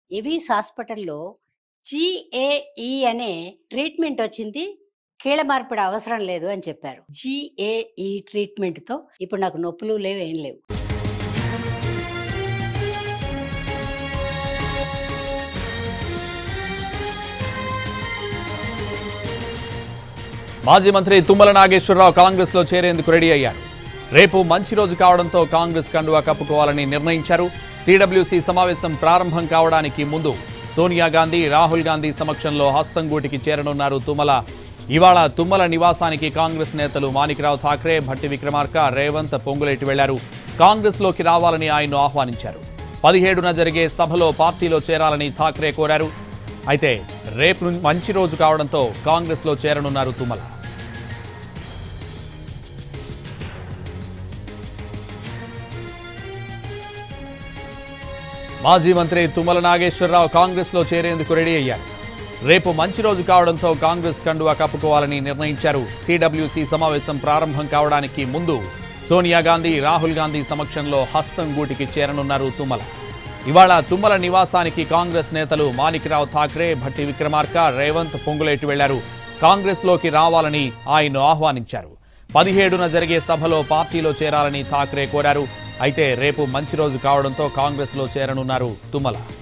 ఎవిస్ హాస్పిటల్లో జిఏఈ అనే ట్రీట్మెంట్ వచ్చింది కీళ్ళ మార్పిడి అవసరం లేదు అని చెప్పారు జిఏఈ ట్రీట్మెంట్ తో ఇప్పుడు నాకు నొప్పులు లేవు ఏం లేవు మాజీ మంత్రి తుమ్మల నాగేశ్వరరావు కాంగ్రెస్ లో చేరేందుకు రెడీ అయ్యారు రేపు మంచి రోజు కావడంతో కాంగ్రెస్ కండువా కప్పుకోవాలని నిర్ణయించారు సిడబ్ల్యూసి సమావేశం ప్రారంభం కావడానికి ముందు సోనియా గాంధీ రాహుల్ గాంధీ సమక్షంలో హస్తంగూటికి చేరనున్నారు తుమ్మల ఇవాళ తుమ్మల నివాసానికి కాంగ్రెస్ నేతలు మాణిక్రావు ఠాక్రే భట్టి విక్రమార్క రేవంత్ పొంగులేటి వెళ్లారు కాంగ్రెస్ లోకి రావాలని ఆయన్ను ఆహ్వానించారు పదిహేడున జరిగే సభలో పార్టీలో చేరాలని ఠాక్రే కోరారు అయితే రేపు ను- మంచి రోజు కావడంతో కాంగ్రెస్ లో చేరనున్నారు తుమ్మల మాజీ మంత్రి తుమ్మల నాగేశ్వరరావు కాంగ్రెస్ లో చేరేందుకు రెడీ అయ్యారు రేపు మంచి రోజు కావడంతో కాంగ్రెస్ కండువా కప్పుకోవాలని నిర్ణయించారు సిడబ్ల్యూసి సమావేశం ప్రారంభం కావడానికి ముందు సోనియా గాంధీ రాహుల్ గాంధీ సమక్షంలో హస్తం గూటికి చేరనున్నారు తుమ్మల ఇవాళ తుమ్మల నివాసానికి కాంగ్రెస్ నేతలు మాణిక్రావు ఠాక్రే భట్టి విక్రమార్క రేవంత్ పొంగులేటి వెళ్లారు కాంగ్రెస్ లోకి రావాలని ఆయన్ను ఆహ్వానించారు పదిహేడున జరిగే సభలో పార్టీలో చేరాలని ఠాక్రే కోరారు అయితే రేపు మంచి రోజు కావడంతో కాంగ్రెస్ లో చేరనున్నారు తుమ్మల